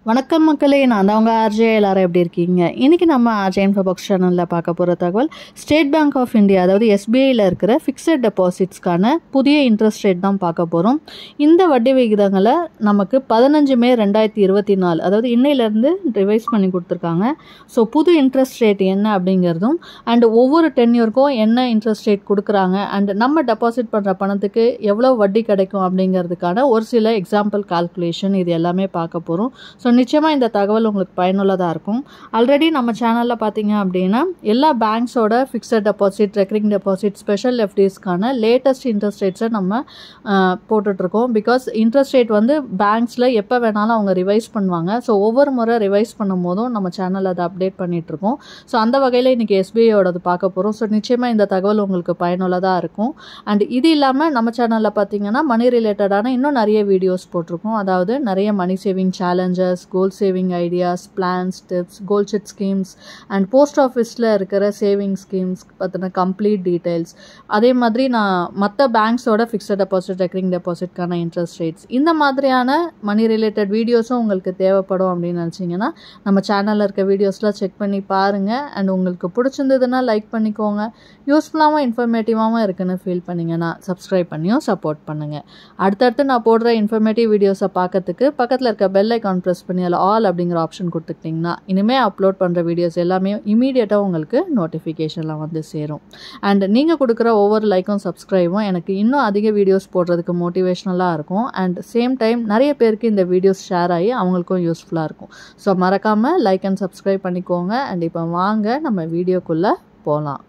வணக்கம் மக்களே நான் தான் உங்கள் ஆர்ஜே எல்லாரும் எப்படி இருக்கீங்க இன்றைக்கி நம்ம ஆர்ஜே இன்ஃபோ பாக்ஸ் சேனலில் பார்க்க போகிற தகவல் ஸ்டேட் பேங்க் ஆஃப் இந்தியா அதாவது எஸ்பிஐயில் இருக்கிற ஃபிக்ஸட் டெபாசிட்ஸ்க்கான புதிய இன்ட்ரெஸ்ட் ரேட் தான் பார்க்க போகிறோம் இந்த வட்டி விகிதங்களை நமக்கு பதினஞ்சு மே ரெண்டாயிரத்தி இருபத்தி நாலு அதாவது இன்னையிலேருந்து ரிவைஸ் பண்ணி கொடுத்துருக்காங்க ஸோ புது இன்ட்ரெஸ்ட் ரேட் என்ன அப்படிங்கிறதும் அண்ட் ஒவ்வொரு டென்யூருக்கும் என்ன இன்ட்ரெஸ்ட் ரேட் கொடுக்குறாங்க அண்ட் நம்ம டெபாசிட் பண்ணுற பணத்துக்கு எவ்வளோ வட்டி கிடைக்கும் அப்படிங்கிறதுக்கான ஒரு சில எக்ஸாம்பிள் கால்குலேஷன் இது எல்லாமே பார்க்க போகிறோம் ஸோ நிச்சயமாக இந்த தகவல் உங்களுக்கு பயனுள்ளதாக இருக்கும் ஆல்ரெடி நம்ம சேனலில் பார்த்தீங்க அப்படின்னா எல்லா பேங்க்ஸோட fixed deposit recurring deposit special எஃப்டிஸ்க்கான லேட்டஸ்ட் இன்ட்ரெஸ்ட் ரேட்ஸை நம்ம அஹ், போட்டுட்ருக்கோம் பிகாஸ் இன்ட்ரெஸ்ட் ரேட் வந்து பேங்க்ஸில் எப்போ வேணாலும் அவங்க ரிவைஸ் பண்ணுவாங்க ஸோ ஒவ்வொரு முறை ரிவைஸ் பண்ணும் போதும் நம்ம சேனல் அதை அப்டேட் பண்ணிகிட்ருக்கோம் ஸோ அந்த வகையில் இன்றைக்கி எஸ்பிஐயோடது பார்க்க போகிறோம் ஸோ நிச்சயமாக இந்த தகவல் உங்களுக்கு பயனுள்ளதாக இருக்கும் அண்ட் இது இல்லாமல் நம்ம சேனலில் பார்த்தீங்கன்னா மணி ரிலேட்டடான இன்னும் நிறைய வீடியோஸ் போட்டிருக்கோம் அதாவது நிறைய money saving challenges goal saving ideas plans tips goal set schemes and post ஆஃபீஸில் இருக்கிற சேவிங் ஸ்கீம்ஸ் பற்றின கம்ப்ளீட் டீட்டெயில்ஸ் அதே மாதிரி நான் மற்ற பேங்க்ஸோட ஃபிக்ஸட் டெபாசிட் ரெக்கரிங் டெபாசிட்கான இன்ட்ரெஸ்ட் ரேட்ஸ் இந்த மாதிரியான மணி ரிலேட்டட் வீடியோஸும் உங்களுக்கு தேவைப்படும் அப்படின்னு நினச்சிங்கன்னா நம்ம சேனலில் இருக்க வீடியோஸ்லாம் செக் பண்ணி பாருங்கள் அண்ட் உங்களுக்கு பிடிச்சிருந்ததுன்னா லைக் பண்ணிக்கோங்க யூஸ்ஃபுல்லாகவும் இன்ஃபர்மேட்டிவாகவும் இருக்குன்னு ஃபீல் பண்ணிங்கன்னா சப்ஸ்கிரைப் பண்ணியும் சப்போர்ட் பண்ணுங்கள் அடுத்தடுத்து நான் போடுற இன்ஃபர்மேட்டிவ் வீடியோஸை பார்க்கறதுக்கு பக்கத்தில் இருக்க பெல் ஐக்கான் ப்ரெஸ் பண்ணி அதில் ஆல் அப்படிங்கிற ஆப்ஷன் கொடுத்துக்கிட்டிங்கன்னா இனிமேல் அப்லோட் பண்ணுற வீடியோஸ் எல்லாமே இமீடியட்டாக உங்களுக்கு நோட்டிஃபிகேஷன்லாம் வந்து சேரும் அண்ட் நீங்கள் கொடுக்குற ஒவ்வொரு லைக்கும் சப்ஸ்கிரைபும் எனக்கு இன்னும் அதிக வீடியோஸ் போடுறதுக்கு மோட்டிவேஷ்னலாக இருக்கும் அண்ட் சேம் டைம் நிறைய பேருக்கு இந்த வீடியோஸ் ஷேர் ஆகி அவங்களுக்கும் யூஸ்ஃபுல்லாக இருக்கும் ஸோ மறக்காமல் லைக் அண்ட் சப்ஸ்கிரைப் பண்ணிக்கோங்க அண்ட் இப்போ வாங்க நம்ம வீடியோக்குள்ளே போகலாம்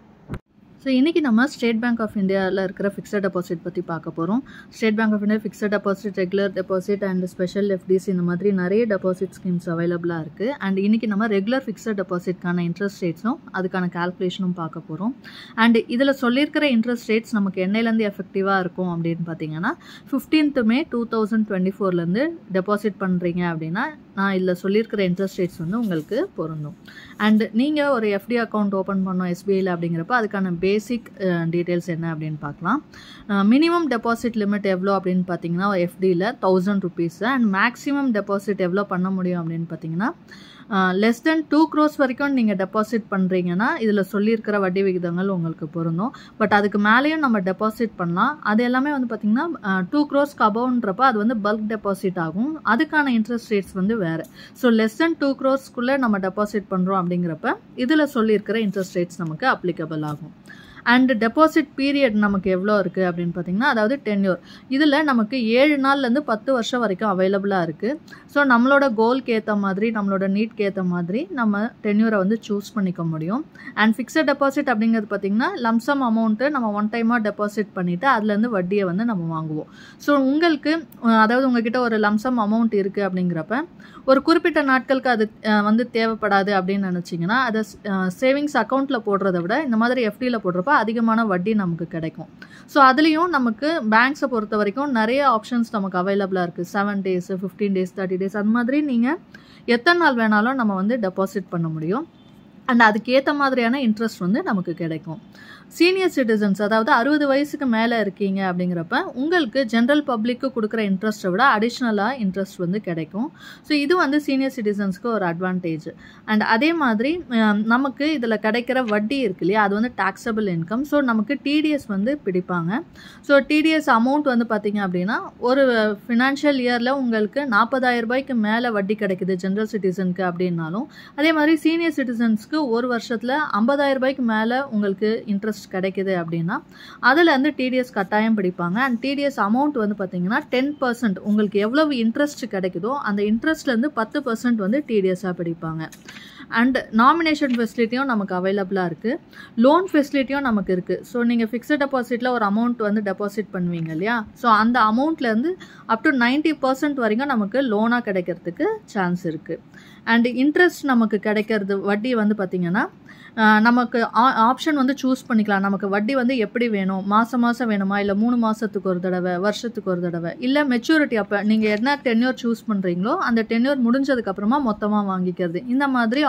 ஸோ இன்றைக்கி நம்ம ஸ்டேட் பேங்க் ஆஃப் இந்தியாவில் இருக்கிற ஃபிக்ஸட் டெபாசிட் பற்றி பார்க்க போகிறோம் state bank of India fixed deposit regular deposit and special FDs இந்த மாதிரி நிறைய டெபாசிட் ஸ்கீம்ஸ் அவைலபிளாக இருக்குது அண்ட் இன்றைக்கி நம்ம ரெகுலர் ஃபிக்ஸட் டெபாசிட்கான இன்ட்ரெஸ்ட் ரேட்ஸும் அதுக்கான கால்குலேஷனும் பார்க்க போகிறோம் அண்ட் இதில் சொல்லியிருக்கிற இன்ட்ரெஸ்ட் ரேட்ஸ் நமக்கு என்னையிலேருந்து எஃபெக்டிவாக இருக்கும் அப்படின்னு பார்த்தீங்கன்னா fifteenth May two thousand twenty ஃபோர்லேருந்து டெபாசிட் பண்ணுறீங்க அப்படின்னா நான் இதில் சொல்லியிருக்கிற இன்ட்ரெஸ்ட் ரேட்ஸ் வந்து உங்களுக்கு பொருந்தும் அண்ட் நீங்கள் ஒரு எஃப்டி அக்கௌண்ட் ஓப்பன் பண்ணோம் எஸ்பிஐயில் அப்படிங்கிறப்ப அதுக்கான பேசிக் டீட்டெயில்ஸ் என்ன அப்படின்னு பார்க்கலாம் மினிமம் டெபாசிட் லிமிட் எவ்வளோ அப்படின்னு பார்த்தீங்கன்னா எஃப்டியில் thousand rupees and maximum deposit எவ்வளோ பண்ண முடியும் அப்படின்னு பார்த்தீங்கன்னா லெஸ் தென் டூ க்ரோஸ் வரைக்கும் நீங்கள் டெபாசிட் பண்ணுறீங்கன்னா இதில் சொல்லியிருக்கிற வட்டி விகிதங்கள் உங்களுக்கு பொருந்தும் பட் அதுக்கு மேலேயும் நம்ம டெபாசிட் பண்ணலாம் அது எல்லாமே வந்து பார்த்திங்கன்னா டூ க்ரோஸ்க்கு அபவுன்றப்ப அது வந்து பல்க் டெபாசிட் ஆகும் அதுக்கான இன்ட்ரெஸ்ட் ரேட்ஸ் வந்து வேறு ஸோ லெஸ் தென் டூ க்ரோஸ்க்குள்ளே நம்ம டெபாசிட் பண்ணுறோம் அப்படிங்கிறப்ப இதில் சொல்லியிருக்கிற இன்ட்ரெஸ்ட் ரேட்ஸ் நமக்கு அப்ளிகபிள் ஆகும் அண்ட் டெபாசிட் பீரியட் நமக்கு எவ்வளோ இருக்குது அப்படின்னு பார்த்தீங்கன்னா அதாவது டென்யூர் இதில் நமக்கு ஏழு நாள்லேருந்து பத்து வருஷம் வரைக்கும் அவைலபிளாக இருக்குது ஸோ நம்மளோட கோல்க்கு ஏற்ற மாதிரி நம்மளோட நீட்க்கு ஏற்ற மாதிரி நம்ம டென்யூரை வந்து சூஸ் பண்ணிக்க முடியும் அண்ட் ஃபிக்ஸட் டெபாசிட் அப்படிங்கிறது பார்த்திங்கன்னா லம்சம் அமௌண்ட்டு நம்ம ஒன் டைமாக டெபாசிட் பண்ணிவிட்டு அதுலேருந்து வட்டியை வந்து நம்ம வாங்குவோம் ஸோ உங்களுக்கு அஹ், அதாவது உங்ககிட்ட ஒரு லம்சம் அமௌண்ட் இருக்குது அப்படிங்கிறப்ப ஒரு குறிப்பிட்ட நாட்களுக்கு அது அஹ், வந்து தேவைப்படாது அப்படின்னு நினச்சிங்கன்னா அதை சேவிங்ஸ் அக்கௌண்ட்டில் போடுறத விட இந்த மாதிரி எஃப்டியில் போடுறப்ப அதிகமான வட்டி நமக்கு கிடைக்கும் ஸோ அதுலேயும் நமக்கு பேங்க்ஸை பொறுத்த வரைக்கும் நிறைய ஆப்ஷன்ஸ் நமக்கு அவைலபிளாக இருக்குது seven days fifteen days thirty days அந்த மாதிரி நீங்கள் எத்தனை நாள் வேணாலும் நம்ம வந்து டெபாசிட் பண்ண முடியும் அண்ட் அதுக்கேற்ற மாதிரியான இன்ட்ரெஸ்ட் வந்து நமக்கு கிடைக்கும் சீனியர் சிட்டிசன்ஸ் அதாவது அறுபது வயசுக்கு மேலே இருக்கீங்க அப்படிங்கிறப்ப உங்களுக்கு ஜென்ரல் பப்ளிக்கு கொடுக்குற இன்ட்ரெஸ்ட்டை விட அடிஷ்னலாக இன்ட்ரெஸ்ட் வந்து கிடைக்கும் ஸோ இது வந்து சீனியர் சிட்டிசன்ஸ்க்கு ஒரு அட்வான்டேஜ் அண்ட் அதே மாதிரி அஹ், நமக்கு இதில் கிடைக்கிற வட்டி இருக்கு இல்லையா அது வந்து டாக்ஸபிள் இன்கம் ஸோ நமக்கு டிடிஎஸ் வந்து பிடிப்பாங்க ஸோ டிடிஎஸ் அமௌண்ட் வந்து பார்த்தீங்க அப்படின்னா ஒரு ஃபினான்ஷியல் இயரில் உங்களுக்கு நாற்பதாயிரம் ரூபாய்க்கு மேலே வட்டி கிடைக்குது ஜென்ரல் சிட்டிசனுக்கு அப்படின்னாலும் அதே மாதிரி சீனியர் சிட்டிசன்ஸ்க்கு ஒரு வருஷத்தில் ஐம்பதாயிரம் ரூபாய்க்கு மேலே உங்களுக்கு இன்ட்ரெஸ்ட் கிடைக்குது அப்படின்னா அதில் வந்து டிடிஎஸ் கட்டாயம் பிடிப்பாங்க அண்ட் டிடிஎஸ் அமௌண்ட் வந்து பார்த்தீங்கன்னா டென் பர்சன்ட் உங்களுக்கு எவ்வளவு இன்ட்ரெஸ்ட் கிடைக்குதோ அந்த இன்ட்ரெஸ்ட்லேருந்து பத்து பர்சன்ட் வந்து டிடிஎஸ்ஸாக பிடிப்பாங்க அண்ட் நாமினேஷன் ஃபெசிலிட்டியும் நமக்கு அவைலபிளாக இருக்குது லோன் ஃபெசிலிட்டியும் நமக்கு இருக்குது ஸோ நீங்கள் ஃபிக்ஸட் டெபாசிட்டில் ஒரு அமௌண்ட் வந்து டெபாசிட் பண்ணுவீங்க இல்லையா ஸோ அந்த அமௌண்ட்லேருந்து அப் டு நைன்ட்டி பர்சன்ட் வரைக்கும் நமக்கு லோனாக கிடைக்கிறதுக்கு சான்ஸ் இருக்குது அண்ட் இன்ட்ரெஸ்ட் நமக்கு கிடைக்கிறது வட்டி வந்து பார்த்திங்கன்னா ஆஹ், நமக்கு ஆப்ஷன் வந்து சூஸ் பண்ணிக்கலாம் நமக்கு வட்டி வந்து எப்படி வேணும் மாதம் மாதம் வேணுமா இல்லை மூணு மாதத்துக்கு ஒரு தடவை வருஷத்துக்கு ஒரு தடவை இல்லை மெச்சூரிட்டி அப்போ நீங்கள் என்ன டென்யூர் சூஸ் பண்ணுறீங்களோ அந்த டென்யூர் முடிஞ்சதுக்கப்புறமா மொத்தமாக வாங்கிக்கிறது இந்த மாதிரி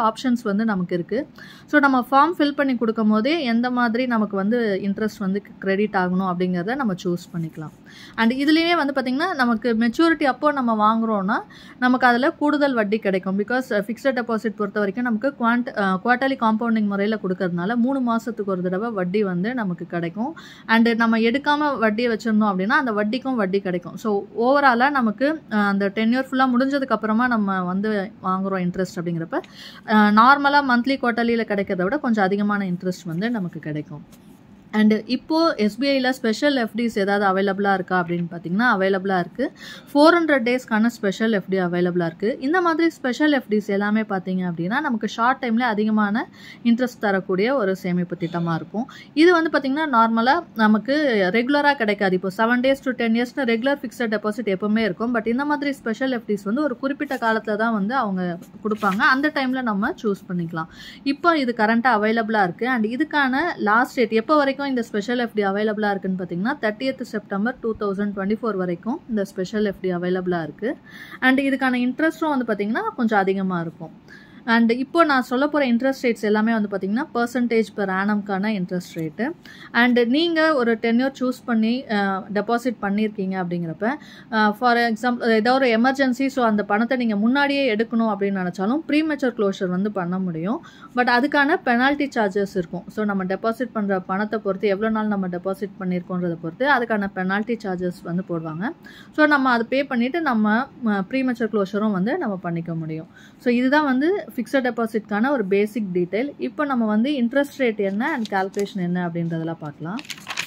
ஆப்ஷன்ஸ் வந்து நமக்கு இருக்குது ஸோ நம்ம ஃபார்ம் ஃபில் பண்ணி கொடுக்கும் போதே எந்த மாதிரி நமக்கு வந்து இன்ட்ரெஸ்ட் வந்து கிரெடிட் ஆகணும் அப்படிங்கிறத நம்ம சூஸ் பண்ணிக்கலாம் அண்ட் இதுலேயே வந்து பார்த்திங்கன்னா நமக்கு மெச்சூரிட்டி அப்போ நம்ம வாங்குறோன்னா நமக்கு அதில் கூடுதல் வட்டி கிடைக்கும் பிகாஸ் ஃபிக்ஸட் டெபாசிட் பொறுத்த வரைக்கும் நமக்கு குவான்ட் குவார்ட்டர்லி காம்பவுண்டிங் முறையில் கொடுக்கறதுனால மூணு மாதத்துக்கு ஒரு தடவை வட்டி வந்து நமக்கு கிடைக்கும் அண்டு நம்ம எடுக்காமல் வட்டியை வச்சுருந்தோம் அப்படின்னா அந்த வட்டிக்கும் வட்டி கிடைக்கும் ஸோ ஓவராலாக நமக்கு அஹ், அந்த டென் இயர் ஃபுல்லாக முடிஞ்சதுக்கப்புறமா நம்ம வந்து வாங்குகிறோம் இன்ட்ரெஸ்ட் அப்படிங்கிறப்ப நார்மலாக மந்த்லி குவார்ட்டர்லியில் கிடைக்கிறத விட கொஞ்சம் அதிகமான இன்ட்ரெஸ்ட் வந்து நமக்கு கிடைக்கும் அண்டு இப்போது எஸ்பிஐயில் ஸ்பெஷல் எஃப்டிஸ் ஏதாவது அவைலபிளாக இருக்கா அப்படின்னு பார்த்தீங்கன்னா அவைலபிளாக இருக்குது ஃபோர் ஹண்ட்ரட் டேஸ்க்கான ஸ்பெஷல் எஃப்டி அவைலபிளாக இருக்குது இந்த மாதிரி ஸ்பெஷல் எஃப்டிஸ் எல்லாமே பார்த்தீங்க அப்படின்னா நமக்கு ஷார்ட் டைமில் அதிகமான இன்ட்ரெஸ்ட் தரக்கூடிய ஒரு சேமிப்பு திட்டமாக இருக்கும் இது வந்து பார்த்திங்கன்னா நார்மலாக நமக்கு ரெகுலராக கிடைக்காது இப்போ செவன் டேஸ் டு டென் இயர்ஸ்னு ரெகுலர் ஃபிக்ஸட் டெபாசிட் எப்பவுமே இருக்கும் பட் இந்த மாதிரி ஸ்பெஷல் எஃப்டிஸ் வந்து ஒரு குறிப்பிட்ட காலத்தில் தான் வந்து அவங்க கொடுப்பாங்க அந்த டைமில் நம்ம சூஸ் பண்ணிக்கலாம் இப்போ இது கரண்ட்டாக அவைலபிளாக இருக்குது அண்ட் இதுக்கான லாஸ்ட் டேட் எப்போ வரைக்கும் இந்த ஸ்பெஷல் எஃப்டி அவைலபிளாக இருக்குன்னு பார்த்தீங்கன்னா thirtieth September two thousand twenty four வரைக்கும் இந்த ஸ்பெஷல் எஃப்டி அவைலபிளாக இருக்குது அண்ட் இதுக்கான இன்ட்ரெஸ்ட்டும் வந்து பார்த்திங்கன்னா கொஞ்சம் அதிகமாக இருக்கும் அண்ட் இப்போ நான் சொல்ல போகிற இன்ட்ரெஸ்ட் ரேட்ஸ் எல்லாமே வந்து பார்த்திங்கன்னா பர்சன்டேஜ் பெர் ஆனம்க்கான இன்ட்ரெஸ்ட் ரேட்டு அண்ட் நீங்கள் ஒரு டென்யூர் சூஸ் பண்ணி டெபாசிட் பண்ணியிருக்கீங்க அப்படிங்கிறப்ப ஃபார் எக்ஸாம்பிள் ஏதோ ஒரு எமர்ஜென்சி ஸோ அந்த பணத்தை நீங்கள் முன்னாடியே எடுக்கணும் அப்படின்னு நினச்சாலும் ப்ரீமெச்சர் க்ளோஷர் வந்து பண்ண முடியும் பட் அதுக்கான பெனால்ட்டி சார்ஜஸ் இருக்கும் ஸோ நம்ம டெபாசிட் பண்ணுற பணத்தை பொறுத்து எவ்வளோ நாள் நம்ம டெபாசிட் பண்ணியிருக்கோன்றதை பொறுத்து அதுக்கான பெனால்ட்டி சார்ஜஸ் வந்து போடுவாங்க ஸோ நம்ம அதை பே பண்ணிவிட்டு நம்ம ப்ரீமெச்சர் க்ளோஷரும் வந்து நம்ம பண்ணிக்க முடியும் ஸோ இதுதான் வந்து ஃபிக்ஸட் டெபாசிட்கான ஒரு பேசிக் டீட்டெயில் இப்போ நம்ம வந்து இன்ட்ரெஸ்ட் ரேட் என்ன அண்ட் கால்குலேஷன் என்ன அப்படின்றதெல்லாம் பார்க்கலாம்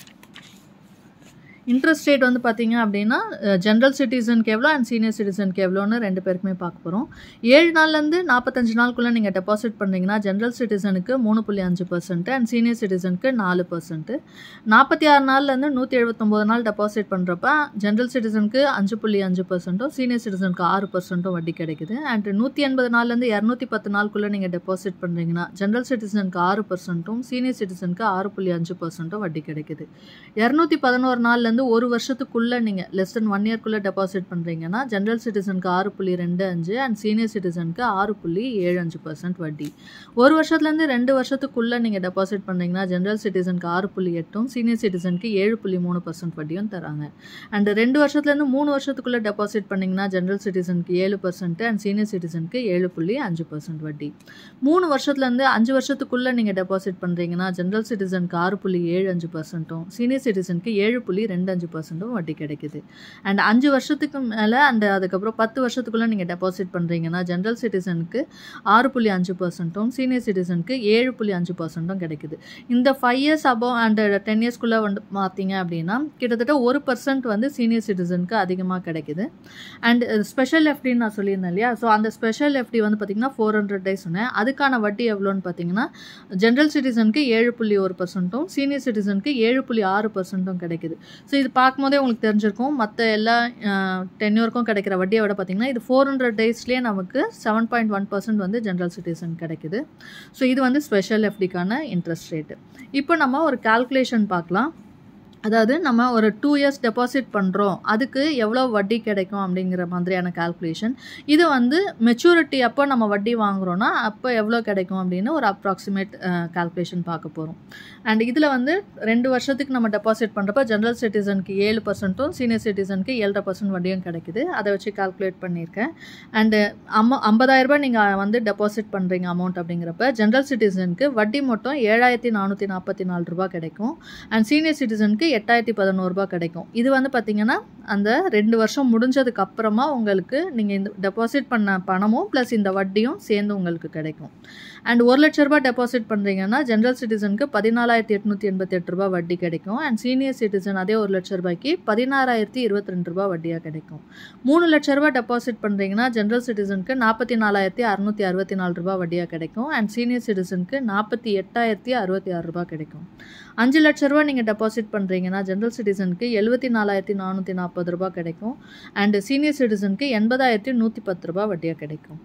இன்ட்ரெஸ்ட் ரேட் வந்து பார்த்தீங்க அப்படின்னா ஜென்ரல் சிட்டிசனுக்கு எவ்வளோ அண்ட் சீனியர் சிட்டிசனுக்கு எவ்வளோன்னு ரெண்டு பேருக்குமே பார்க்க போகிறோம் ஏழு நாள்லேருந்து நாற்பத்தஞ்சு நாளுக்குள்ளே நீங்கள் டெபாசிட் பண்ணுறீங்கன்னா ஜென்ரல் சிட்டிசனுக்கு மூணு புள்ளி அஞ்சு பர்சன்ட் அண்ட் சீனியர் சிட்டிசனுக்கு நாலு பர்சன்ட்டு நாற்பத்தி ஆறு நாள்லேருந்து நூற்றி எழுபத்தொம்போது நாள் டெபாசிட் பண்ணுறப்ப ஜென்ரல் சிட்டிசனுக்கு அஞ்சு புள்ளி அஞ்சு பர்சன்ட்டும் சீனியர் சிட்டிசனுக்கு ஆறு பர்சன்ட்டும் வட்டி கிடைக்குது அண்ட் நூற்றி எண்பது நாள்லேருந்து இரநூத்தி பத்து நாளுக்குள்ளே நீங்கள் டெபாசிட் பண்ணுறீங்கன்னா ஜென்ரல் சிட்டிசனுக்கு ஆறு பர்சன்ட்டும் சீனியர் சிட்டிசனுக்கு ஆறு புள்ளி அஞ்சு பர்சன்ட்டும் வட்டி கிடைக்குது இரநூத்தி பதினோரு நாள்லேருந்து ஒரு வருஷத்துக்குள்ளே நீங்கள் லெஸ் தென் ஒன் இயர்க்குள்ளே டெபாசிட் பண்ணுறீங்கன்னா ஜென்ரல் சிட்டிசனுக்கு ஆறு புள்ளி ரெண்டு அஞ்சு அண்ட் சீனியர் சிட்டிசனுக்கு ஆறு புள்ளி ஏழு அஞ்சு பர்சன்ட் வட்டி ஒரு வருஷத்துலேருந்து ரெண்டு வருஷத்துக்குள்ளே நீங்கள் டெபாசிட் பண்ணுறீங்கன்னா ஜென்ரல் சிட்டிசனுக்கு ஆறு புள்ளி எட்டும் சீனியர் சிட்டிசனுக்கு ஏழு புள்ளி மூணு பர்சன்ட் வட்டியும் தராங்க அண்ட் ரெண்டு வருஷத்துலேருந்து மூணு வருஷத்துக்குள்ளே டெபாசிட் பண்ணிங்கன்னா ஜென்ரல் சிட்டிசனுக்கு ஏழு பர்சன்ட் அண்ட் சீனியர் சிட்டிசனுக்கு ஏழு புள்ளி அஞ்சு பர்சன்ட் வட்டி மூணு வருஷத்துலேருந்து அஞ்சு வருஷத்துக்குள்ளே நீங்கள் டெபாசிட் பண்ணுறீங்கன்னா ஜென்ரல் சிட்டிசனுக்கு ஆறு புள்ளி ஏழு அஞ்சு பர்சன்ட்டும் சீனியர் சிட்டிசனுக்கு ஏழு புள்ளி ரெண்டு அஞ்சு பர்சன்ட்டும் வட்டி கிடைக்குது அண்ட் அஞ்சு வருஷத்துக்கு மேலே அந்த அதுக்கப்புறம் பத்து வருஷத்துக்குள்ளே நீங்கள் டெபாசிட் பண்ணுறீங்கன்னா ஜென்ரல் சிட்டிசனுக்கு ஆறு புள்ளி அஞ்சு பர்சன்ட்டும் சீனியர் சிட்டிசனுக்கு ஏழு புள்ளி அஞ்சு பர்சன்ட்டும் கிடைக்குது இந்த five years above and ten இயர்ஸ்க்குள்ளே வந்து பார்த்தீங்க அப்படின்னா கிட்டத்தட்ட ஒரு பர்சன்ட் வந்து சீனியர் சிட்டிசனுக்கு அதிகமாக கிடைக்குது அண்ட் ஸ்பெஷல் எஃப்டின்னு நான் சொல்லியிருந்தேன் இல்லையா ஸோ அந்த ஸ்பெஷல் எஃப்டி வந்து பார்த்தீங்கன்னா ஃபோர் ஹண்ட்ரட் டேஸ் சொன்னேன் அதுக்கான வட்டி எவ்வளோன்னு பார்த்தீங்கன்னா ஜென்ரல் சிட்டிசனுக்கு ஏழு புள்ளி ஒரு பர்சன்ட்டும் சீனியர் சிட்டிசனுக்கு ஏழு புள்ளி ஆறு பர்சன்ட்டும் கிடைக்குது ஸோ இது பார்க்கும்போதே உங்களுக்கு தெரிஞ்சிருக்கும் மற்ற எல்லா டென்யூருக்கும் கிடைக்கிற வட்டியை விட பார்த்தீங்கன்னா இது ஃபோர் ஹண்ட்ரட் டேஸ்லேயே நமக்கு செவன் பாயிண்ட் ஒன் பர்சன்ட் வந்து ஜென்ரல் சிட்டிசன் கிடைக்குது ஸோ இது வந்து ஸ்பெஷல் எஃப்டிக்கான இன்ட்ரெஸ்ட் ரேட்டு இப்போ நம்ம ஒரு கால்குலேஷன் பார்க்கலாம் அதாவது நம்ம ஒரு டூ இயர்ஸ் டெபாசிட் பண்ணுறோம் அதுக்கு எவ்வளோ வட்டி கிடைக்கும் அப்படிங்கிற மாதிரியான கால்குலேஷன் இது வந்து மெச்சூரிட்டி அப்போ நம்ம வட்டி வாங்குறோன்னா அப்போ எவ்வளோ கிடைக்கும் அப்படின்னு ஒரு அப்ராக்சிமேட் கால்குலேஷன் பார்க்க போகிறோம் அண்ட் இதில் வந்து ரெண்டு வருஷத்துக்கு நம்ம டெபாசிட் பண்ணுறப்ப ஜென்ரல் சிட்டிசனுக்கு ஏழு பர்சன்ட்டும் சீனியர் சிட்டிசனுக்கு ஏழரை பர்சன்ட் வட்டியும் கிடைக்குது அதை வச்சு கால்குலேட் பண்ணியிருக்கேன் அண்டு அம்மா ஐம்பதாயிரரூபா நீங்கள் வந்து டெபாசிட் பண்ணுறீங்க அமௌண்ட் அப்படிங்கிறப்ப ஜென்ரல் சிட்டிசனுக்கு வட்டி மட்டும் ஏழாயிரத்தி நானூற்றி நாற்பத்தி நாலு ரூபா கிடைக்கும் அண்ட் சீனியர் சிட்டிசனுக்கு எட்டாயிரத்தி பதினோருபா கிடைக்கும் இது வந்து பார்த்திங்கன்னா அந்த ரெண்டு வருஷம் முடிஞ்சதுக்கு அப்புறமா உங்களுக்கு நீங்கள் இந்த டெபாசிட் பண்ண பணமும் ப்ளஸ் இந்த வட்டியும் சேர்ந்து உங்களுக்கு கிடைக்கும் அண்ட் ஒரு லட்ச ரூபாய் டெபாசிட் பண்ணுறீங்கன்னா ஜென்ரல் சிட்டிசனுக்கு பதினாலாயிரத்தி எட்நூற்றி எண்பத்தி எட்டு ரூபா வட்டி கிடைக்கும் அண்ட் சீனியர் சிட்டிசன் அதே ஒரு லட்ச ரூபாய்க்கு பதினாறாயிரத்தி இருபத்தி ரெண்டு ரூபா வட்டியாக கிடைக்கும் மூணு லட்ச ரூபாய் டெபாசிட் பண்ணுறீங்கன்னா ஜென்ரல் சிட்டிசனுக்கு நாற்பத்தி நாலாயிரத்தி அறுநூற்றி அறுபத்தி நாலு ரூபா வட்டியாக கிடைக்கும் அண்ட் சீனியர் சிட்டிசனுக்கு நாற்பத்தி எட்டாயிரத்தி அறுபத்தி ஆறு ரூபா கிடைக்கும் அஞ்சு லட்ச ரூபா நீங்கள் டெபாசிட் பண்ணுறீங்கன்னா ஜென்ரல் சிட்டிசனுக்கு எழுபத்தி நாலாயிரத்தி நானூற்றி நாற்பது ரூபா கிடைக்கும் அண்ட் சீனியர் சிட்டிசனுக்கு எண்பதாயிரத்தி நூற்றி பத்து ரூபா வட்டியாக கிடைக்கும்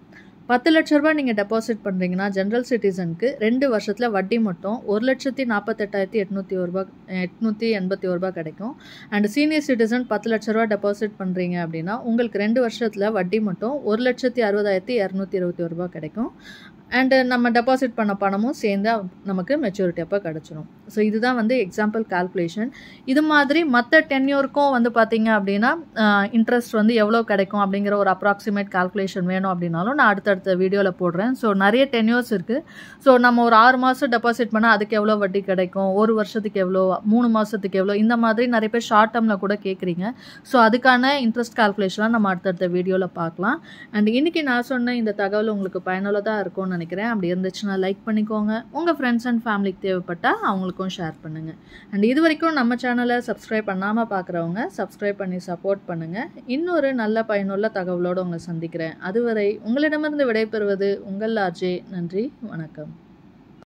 பத்து லட்ச ரூபாய் நீங்கள் டெபாசிட் பண்ணுறீங்கன்னா ஜென்ரல் சிட்டிசனுக்கு ரெண்டு வருஷத்தில் வட்டி மட்டும் ஒரு லட்சத்தி நாற்பத்தெட்டாயிரத்தி எட்நூற்றி ஒரு ரூபா எட்நூற்றி எண்பத்தி ஒரு ரூபா கிடைக்கும் அண்ட் சீனியர் சிட்டிசன் பத்து லட்ச ரூபா டெபாசிட் பண்ணுறீங்க அப்படின்னா உங்களுக்கு ரெண்டு வருஷத்தில் வட்டி மட்டும் ஒரு லட்சத்தி அறுபதாயிரத்தி இரநூத்தி இருபத்தி ஒரு ரூபா கிடைக்கும் அண்டு நம்ம டெபாசிட் பண்ண பணமும் சேர்ந்து நமக்கு மெச்சூரிட்டி அப்போ கிடச்சிரும் ஸோ இதுதான் வந்து எக்ஸாம்பிள் கால்குலேஷன் இது மாதிரி மற்ற டென்யூருக்கும் வந்து பார்த்தீங்க அப்படின்னா இன்ட்ரெஸ்ட் வந்து எவ்வளோ கிடைக்கும் அப்படிங்கிற ஒரு அப்ராக்சிமேட் கால்குலேஷன் வேணும் அப்படின்னாலும் நான் அடுத்தடுத்த வீடியோவில் போடுறேன் ஸோ நிறைய டென்யூர்ஸ் இருக்குது ஸோ நம்ம ஒரு ஆறு மாதம் டெபாசிட் பண்ணால் அதுக்கு எவ்வளோ வட்டி கிடைக்கும் ஒரு வருஷத்துக்கு எவ்வளோ மூணு மாதத்துக்கு எவ்வளோ இந்த மாதிரி நிறைய பேர் ஷார்ட் டேர்மில் கூட கேட்குறீங்க ஸோ அதுக்கான இன்ட்ரெஸ்ட் கால்குலேஷன்லாம் நம்ம அடுத்தடுத்த வீடியோவில் பார்க்கலாம் அண்ட் இன்றைக்கி நான் சொன்ன இந்த தகவல் உங்களுக்கு பயனுள்ளதாக இருக்கும்னு நினைக்கிறேன் அப்படி இருந்துச்சுன்னா லைக் பண்ணிக்கோங்க உங்கள் ஃப்ரெண்ட்ஸ் அண்ட் ஃபேமிலிக்கு தேவைப்பட்டால் அவங்களுக்கும் ஷேர் பண்ணுங்கள் அண்ட் இது வரைக்கும் நம்ம சேனலை சப்ஸ்கிரைப் பண்ணாமல் பார்க்குறவங்க சப்ஸ்கிரைப் பண்ணி சப்போர்ட் பண்ணுங்கள் இன்னொரு நல்ல பயனுள்ள தகவலோடு உங்களை சந்திக்கிறேன் அதுவரை உங்களிடமிருந்து விடைபெறுவது உங்கள் ஆர்ஜே நன்றி வணக்கம்